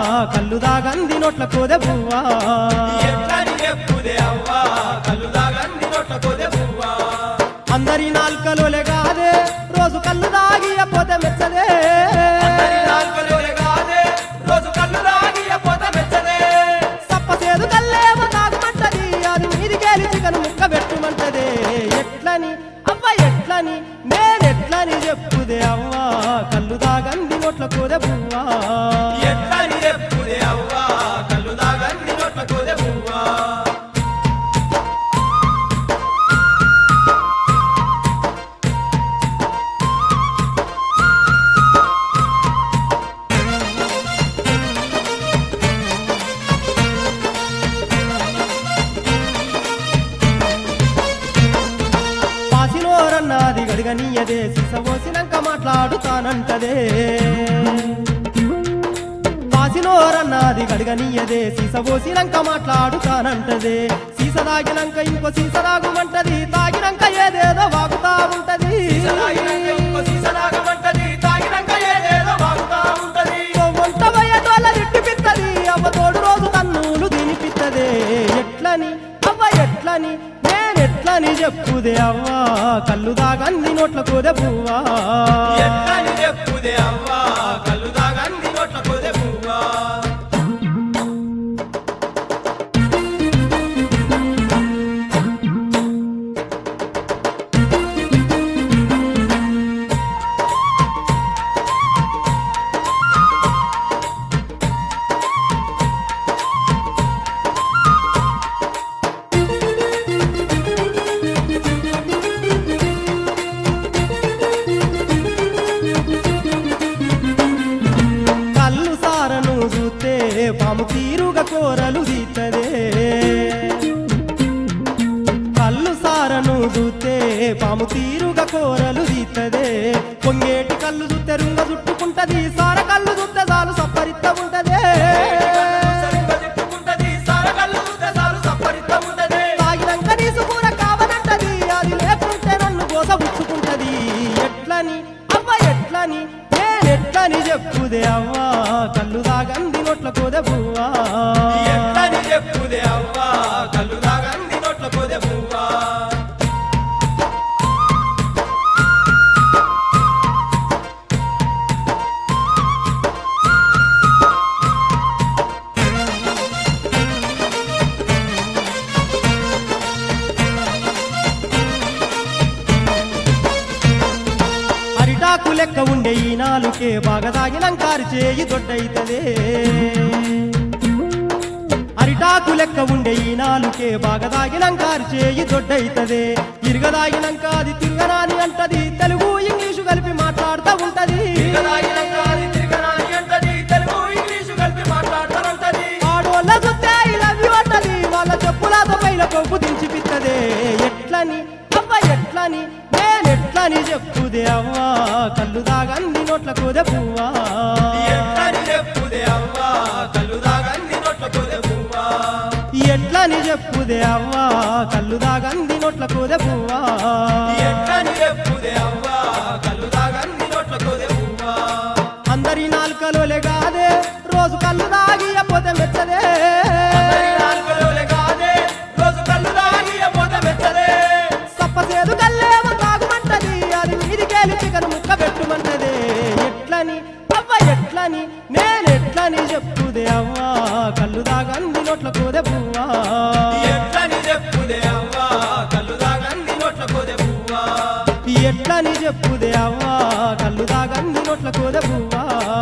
కళ్ళు దాగంది నోట్ల కోదె పువ్వా ఎట్లని చెప్పుదే అవ్వా కళ్ళు దాగంది నోట్ల కొదే పువ్వా అందరి నాల్కలోలే కాదే రోజు కళ్ళు దాగి పోతే మెచ్చదే అందరి నాలుకలోనే కాదే రోజు కళ్ళు దాగి పోత మెచ్చదే సప్పసేదు కల్లేమో తాగమంటది అది మీదికేలి చికను ముక్క పెట్టుమంటదే ఎట్లని అవ్వ ఎట్లని నేనెట్లని చెప్పుదే అవ్వా కళ్ళు దాగంది నోట్ల కోదె పువ్వా ఎట్లని చెప్పుదే అవ్వా కళ్ళు దాగంది నోట్ల కొదే పువ్వా పాసినోరన్నది గడిగనీయదే సిసవోసినంక మాట్లాడుతానంటదే పాసినోరన్నది గడిగనీయదే సీసబోసినంక మాట్లాడుతానంటదే సీస దాగినంక ఇంకో సీస దాగుమంటది తాగినంక ఏదేదో వాగుతా ఉంటది సీసలాగినాక ఇంకో సీసలాగమంటది తాగినాక ఏదేదో వాగుతా ఉంటది వంట పోయేటోళ్ళ తిట్టిపిత్తది అవ్వ తోడు రోజు కన్నులు తినిపిత్తదే ఎట్లని అవ్వ ఎట్లని నేనెట్లని చెప్పుదే అవ్వ కళ్ళు దాగంది నోట్ల కోదె పువ్వా ఎట్లని చెప్పుదే అవ్వా కళ్ళు దాగంది నోట్ల కొదే పువ్వా కళ్ళు సారను చూస్తే పాము తీరుగా కూరలు తీతదే కళ్ళు సారను చూస్తే పాము తీరుగా కూరలు తీతదే పొంగేటి కళ్ళు చూస్తే రుంగ చుట్టుకుంటది సార కళ్ళు చూస్తే చాలు సప్పరిత్త ఉంటదే సరిగ్గా తిట్టుకుంటది సారకల్లు చూస్తే చాలు సప్పరిత్తం ఉంటది తాగినాక నీసు కూడా కావనంటది అది లేకుంటే నన్ను గోసబుచ్చుకుంటది ఎట్లని అవ్వ ఎట్లని నేనెట్లని చెప్పుదే అవ్వ కళ్ళు దాగంది నోట్ల కోదె పువ్వా ఎట్లని చెప్పుదే అవ్వా కళ్ళు దాగంది నోట్ల కొదే పువ్వా అరిటాకు లెక్క ఉండే ఈ నాలుకే బాగా తాగినంకారు చేయి దొడ్డైతదే అరిటాకు లెక్క ఉండే ఈ నాలుకే బాగా తాగినంకారు చేయి దొడ్డైతదే తిరగదాగినంక అది తిరగరాని అంటది తెలుగు ఇంగ్లీషు కలిపి మాట్లాడుతూ ఉంటది తిరగదాగినాక అది తిరగరాని అంటది తెలుగు ఇంగ్లీషు కలిపి మాట్లాడతానంటది ఆడోళ్ళ చూస్తే ఐ లవ్ యు అంటది వాళ్ళ చెప్పులతో పైన కొవ్వు దించి పిత్తదే ఎట్లని అవ్వ ఎట్లని నేనెట్లని చెప్పుదే అవ్వ కళ్ళు దాగంది నోట్ల కోదె పువ్వా ఎట్లని చెప్పుదే అవ్వా కళ్ళు దాగంది నోట్ల కొదే పువ్వా ఎట్లని చెప్పుదే అవ్వ కళ్ళు దాగంది నోట్ల కోదె పువ్వా ఎట్లని చెప్పుదే అవ్వా కళ్ళు దాగంది నోట్ల కొదే పువ్వా అందరి నాలుకలోలే కాదే రోజు కళ్ళు దాగి పోతే మెచ్చదే అందరి నాలుకలోలే కాదే రోజు కళ్ళు దాగి పోతే మెచ్చదే సప్పసేదు కల్లేమో తాగుమంటది అది మీదికేలి చికను ముక్క పెట్టుమంటదే ఎట్లని అవ్వ ఎట్లని నేనెట్లని చెప్పుదే అవ్వ కళ్ళు దాగంది నోట్ల కోదె పువ్వా ఎట్లని చెప్పుదే అవ్వా కళ్ళు దాగంది నోట్ల కొదే పువ్వా ఎట్లని చెప్పుదే అవ్వ కళ్ళు దాగంది నోట్ల కోదె పువ్వా